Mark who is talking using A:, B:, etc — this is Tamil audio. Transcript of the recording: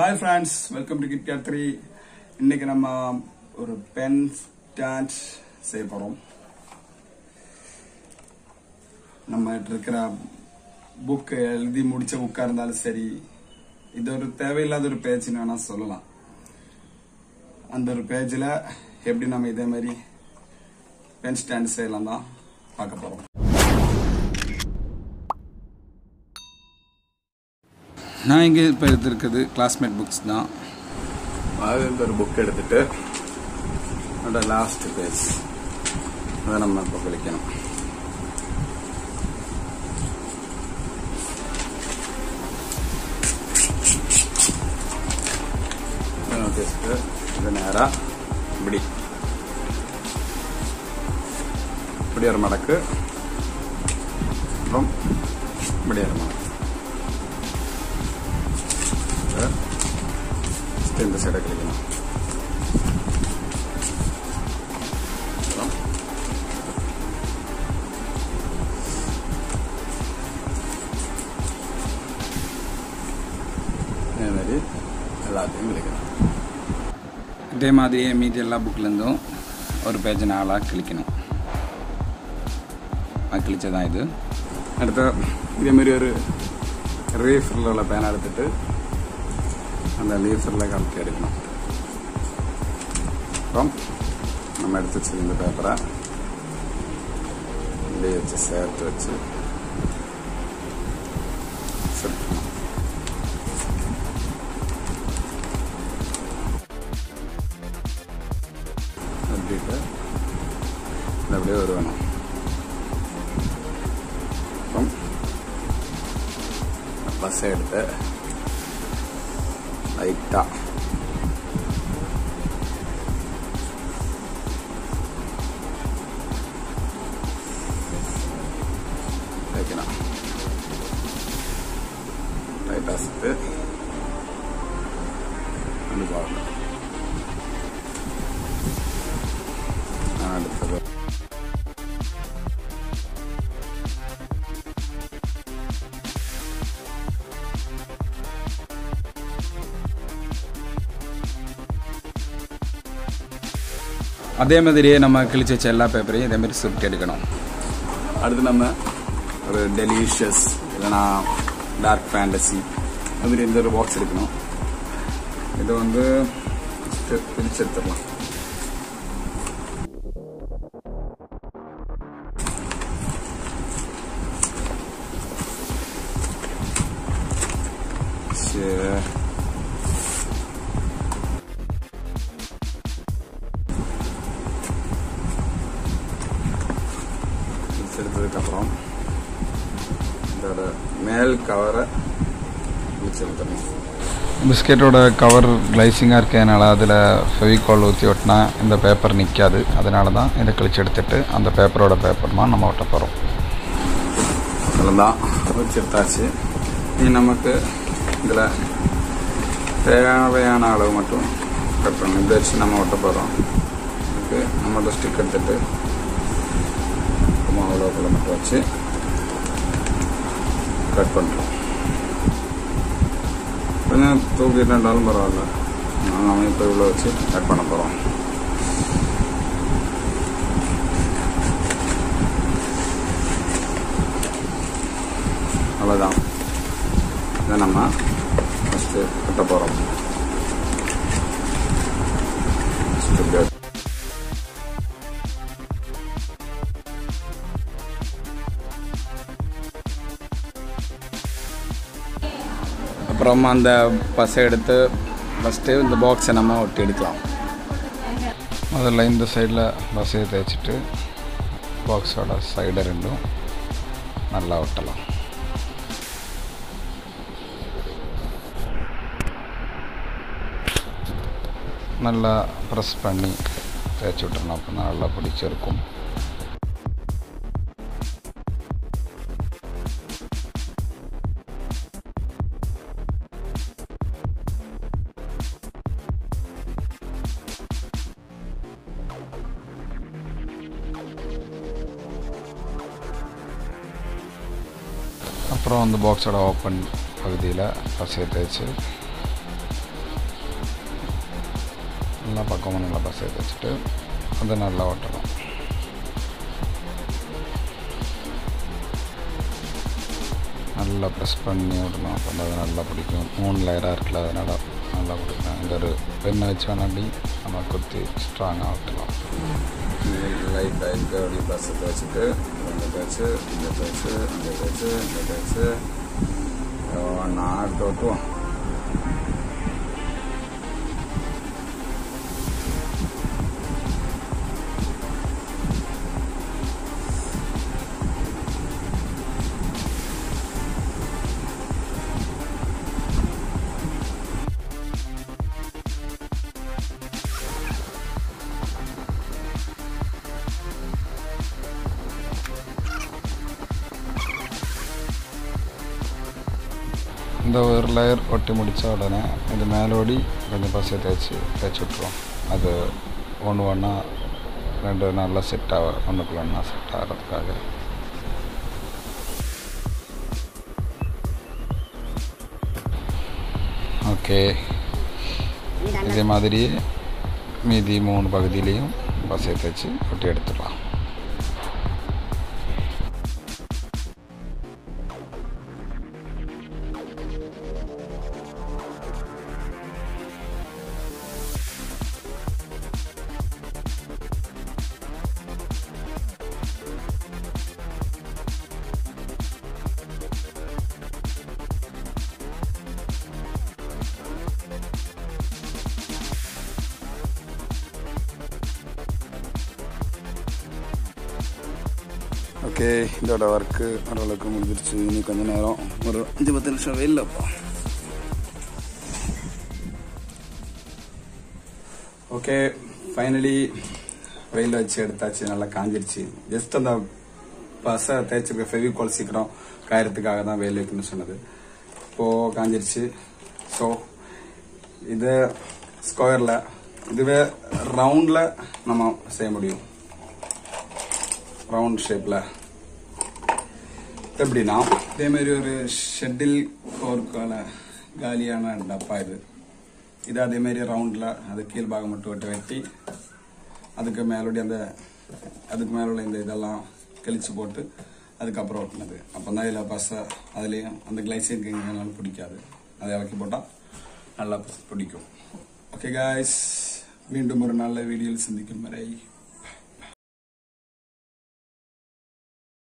A: Hi friends welcome to kid three இன்னைக்கு நம்ம ஒரு பென் ஸ்டாண்ட் செய்ய போறோம் நம்ம இருக்கிற புக் எழுதி முடிச்ச புக்கா இருந்தாலும் சரி இது ஒரு தேவையில்லாத ஒரு பேஜ்னு வேணா சொல்லலாம் அந்த ஒரு பேஜ்ல எப்படி நம்ம இதே மாதிரி பென் ஸ்டாண்ட் செய்யலாம் தான் பார்க்க போறோம் நான் இங்கே இப்போ எடுத்திருக்கிறது கிளாஸ்மேட் புக்ஸ் தான் அது இந்த ஒரு புக் எடுத்துட்டு அதோட லாஸ்ட் பேஜ் அதை நம்ம இப்போ கழிக்கணும் பேசிட்டு இது நேராக இப்படி இப்படி ஒரு மடக்கு அப்புறம் இப்படி ஒரு மடக்கு ஃபஸ்ட்டு இந்த சைடை கிளிக்கணும் அப்புறம் இதே மாதிரி எல்லாத்தையும் கிளிக்கணும் இதே மாதிரியே மீதி எல்லா புக்லேருந்தும் ஒரு பேஜ் நாளாக கிளிக்கணும் அது கிழிச்சதான் இது அடுத்த இதே மாதிரி ஒரு ரீஃபில் உள்ள பேனா எடுத்துட்டு அந்த லீஃபரில் கலக்கி எடுக்கணும் அப்புறம் நம்ம எடுத்து வச்சிருந்த பேப்பரை இப்படியே வச்சு சேர்த்து வச்சு சுருட்டணும். சுருட்டிட்டு இது அப்படியே வருவணும் அப்புறம் பஸ்ஸை எடுத்து லைட்டா வைக்கலாம் லைட்டா சுத்து அது பார்க்கணும் அடுத்தது அதே மாதிரியே நம்ம கிழிச்சு வச்ச எல்லா பேப்பரையும் இதே மாதிரி சுருட்டி எடுக்கணும் அடுத்து நம்ம ஒரு டெலிஷியஸ் இல்லைனா டார்க் ஃபேண்டசி அது மாதிரி இந்த ஒரு பாக்ஸ் எடுக்கணும் இது வந்து first பிரிச்சு எடுத்துடலாம் சரி மிக்ஸ் எடுத்ததுக்கப்புறம் இதோட மேல் கவரை மிக்ஸ் எடுத்துடணும்
B: பிஸ்கெட்டோட கவர் கிளைசிங்காக இருக்கனால அதில் ஃபெவிகால் ஊற்றி ஒட்டினா இந்த பேப்பர் நிற்காது அதனால தான் இதை கழிச்சு எடுத்துட்டு அந்த பேப்பரோட பேப்பர் தான் நம்ம ஒட்ட போகிறோம்
A: அவ்வளோதான் வச்சு எடுத்தாச்சு இனி நமக்கு இதில் தேவையான அளவு மட்டும் கட் பண்ணணும் இதை வச்சு நம்ம ஒட்ட போகிறோம் இதுக்கு நம்மளோட ஸ்டிக் எடுத்துட்டு அவ்வளோக்குள்ள மட்டும் வச்சு கட் பண்ணுறோம் கொஞ்சம் தூக்கிட்டாலும் பரவாயில்ல அதனால நம்ம இப்போ இவ்வளோ வச்சு கட் பண்ண போகிறோம் அவ்வளோதான் இதை நம்ம ஃபஸ்ட்டு கட்ட போகிறோம் அப்புறம் அந்த பசை எடுத்து ஃபஸ்ட்டு இந்த பாக்ஸை நம்ம ஒட்டி எடுக்கலாம்
B: முதல்ல இந்த சைடில் பஸ்ஸையை தேய்ச்சிட்டு பாக்ஸோட சைடு ரெண்டும் நல்லா ஒட்டலாம் நல்லா ப்ரெஸ் பண்ணி தேய்ச்சி விட்டுறணும் அப்போ தான் நல்லா பிடிச்சிருக்கும் அப்புறம் அந்த பாக்ஸோட ஓப்பன் பகுதியில் பசையை தேய்ச்சி எல்லா பக்கமும் நல்லா பசை வச்சுட்டு அதை நல்லா ஓட்டணும் நல்லா ப்ரெஸ் பண்ணி விடணும் அப்போ அது நல்லா பிடிக்கும் மூணு லேயராக இருக்குல்ல அதனால் நல்லா பிடிக்கும் இந்த ஒரு பெண்ணை வச்சு வேணாண்டி நம்ம குத்தி ஸ்ட்ராங்காக ஓட்டலாம்
A: லைட்டாக இருக்க அப்படி பஸ்ஸத்தை வச்சுட்டு இந்த பேச்சு இந்த பேச்சு இந்த பேச்சு இந்த பேச்சு நான் எடுத்து ஓட்டுவோம்
B: இந்த ஒரு லேயர் ஒட்டி முடித்த உடனே இது மேலோடி கொஞ்சம் பசை தேய்ச்சி தேய்ச்சி விட்ருவோம் அது ஒன்று ஒன்றா ரெண்டு நல்லா செட் ஆக ஒன்றுக்குள்ள ஒன்றா செட் ஆகிறதுக்காக ஓகே இதே மாதிரியே மீதி மூணு பகுதியிலையும் பசை தேய்ச்சி ஒட்டி எடுத்துடலாம்
A: ஓகே இதோட ஒர்க்கு ஓரளவுக்கு முடிஞ்சிருச்சு இனி கொஞ்ச நேரம் ஒரு அஞ்சு பத்து நிமிஷம் வெயில்லப்பா ஓகே ஃபைனலி வெயில வச்சு எடுத்தாச்சு நல்லா காஞ்சிருச்சு ஜஸ்ட் அந்த பசை தேய்ச்சிருக்க ஃபெவிகால் சீக்கிரம் காயறதுக்காக தான் வெயில் வைக்கணும்னு சொன்னது இப்போ காஞ்சிருச்சு ஸோ இது ஸ்கொயரில் இதுவே ரவுண்டில் நம்ம செய்ய முடியும் ரவுண்ட் ஷேப்ல எப்படின்னா இதே மாதிரி ஒரு ஷெட்டில் கோர்க்கால காலியான டப்பா இது இது அதே மாதிரி ரவுண்ட்ல அது கீழ்பாகம் மட்டும் விட்டு வெட்டி அதுக்கு மேலோடி அந்த அதுக்கு மேல உள்ள இந்த இதெல்லாம் கிழிச்சு போட்டு அதுக்கப்புறம் ஒட்டினது அப்போ தான் இதில் பசை அதுலேயும் அந்த கிளைசின் எங்கனாலும் பிடிக்காது அதை இறக்கி போட்டால் நல்லா பிடிக்கும் ஓகே காய்ஸ் மீண்டும் ஒரு நல்ல வீடியோவில் சந்திக்கும் வரை